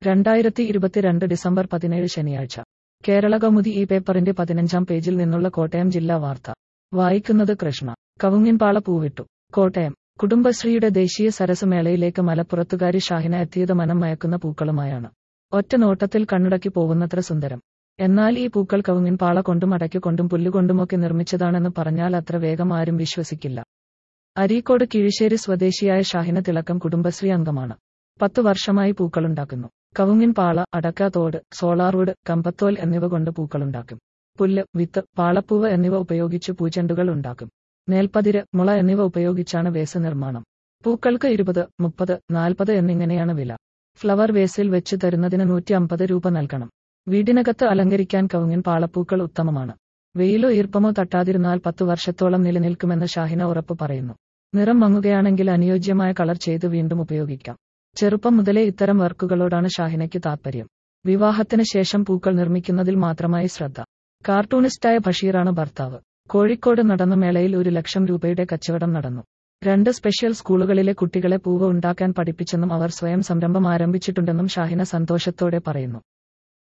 രണ്ടായിരത്തി ഇരുപത്തിരണ്ട് ഡിസംബർ പതിനേഴ് ശനിയാഴ്ച കേരള കൗമുദി ഈ പേപ്പറിന്റെ പതിനഞ്ചാം പേജിൽ നിന്നുള്ള കോട്ടയം ജില്ലാ വാർത്ത വായിക്കുന്നത് കൃഷ്ണ കവുങ്ങിൻപാള പൂവിട്ടു കോട്ടയം കുടുംബശ്രീയുടെ ദേശീയ സരസ് മേളയിലേക്ക് മലപ്പുറത്തുകാരി ഷാഹിന എത്തിയത് മനം മയക്കുന്ന പൂക്കളുമായാണ് ഒറ്റ നോട്ടത്തിൽ കണ്ണുടക്കി പോകുന്നത്ര സുന്ദരം എന്നാൽ ഈ പൂക്കൾ കവുങ്ങിൻ പാള കൊണ്ടും അടയ്ക്കൊണ്ടും പുല്ലുകൊണ്ടുമൊക്കെ നിർമ്മിച്ചതാണെന്ന് പറഞ്ഞാൽ അത്ര വേഗം ആരും വിശ്വസിക്കില്ല അരീക്കോട് കിഴിശ്ശേരി സ്വദേശിയായ ഷാഹിന തിളക്കം കുടുംബശ്രീ അംഗമാണ് പത്തു വർഷമായി പൂക്കളുണ്ടാക്കുന്നു കവുങ്ങിൻ പാള അടക്കാത്തോട് സോളാർവുഡ് കമ്പത്തോൽ എന്നിവ കൊണ്ട് പൂക്കളുണ്ടാക്കും പുല്ല് വിത്ത് പാളപ്പൂവ് എന്നിവ ഉപയോഗിച്ച് പൂച്ചെണ്ടുകൾ ഉണ്ടാക്കും നേൽപ്പതിര് മുള എന്നിവ ഉപയോഗിച്ചാണ് വേസ് നിർമ്മാണം പൂക്കൾക്ക് ഇരുപത് മുപ്പത് നാൽപ്പത് എന്നിങ്ങനെയാണ് വില ഫ്ലവർ വേസിൽ വെച്ച് തരുന്നതിന് നൂറ്റി അമ്പത് രൂപ നൽകണം വീടിനകത്ത് അലങ്കരിക്കാൻ കവുങ്ങിൻ പാളപ്പൂക്കൾ ഉത്തമമാണ് വെയിലോ ഈർപ്പമോ തട്ടാതിരുന്നാൽ പത്തു വർഷത്തോളം നിലനിൽക്കുമെന്ന് ഷാഹിന ഉറപ്പ് പറയുന്നു നിറം മങ്ങുകയാണെങ്കിൽ അനുയോജ്യമായ കളർ ചെയ്ത് വീണ്ടും ഉപയോഗിക്കാം ചെറുപ്പം മുതലേ ഇത്തരം വർക്കുകളോടാണ് ഷാഹിനയ്ക്ക് താത്പര്യം വിവാഹത്തിന് ശേഷം പൂക്കൾ നിർമ്മിക്കുന്നതിൽ മാത്രമായി ശ്രദ്ധ കാർട്ടൂണിസ്റ്റായ ബഷീറാണ് ഭർത്താവ് കോഴിക്കോട് നടന്ന മേളയിൽ ഒരു ലക്ഷം രൂപയുടെ കച്ചവടം നടന്നു രണ്ട് സ്പെഷ്യൽ സ്കൂളുകളിലെ കുട്ടികളെ പൂവ് ഉണ്ടാക്കാൻ പഠിപ്പിച്ചെന്നും അവർ സ്വയം സംരംഭം ആരംഭിച്ചിട്ടുണ്ടെന്നും ഷാഹിന സന്തോഷത്തോടെ പറയുന്നു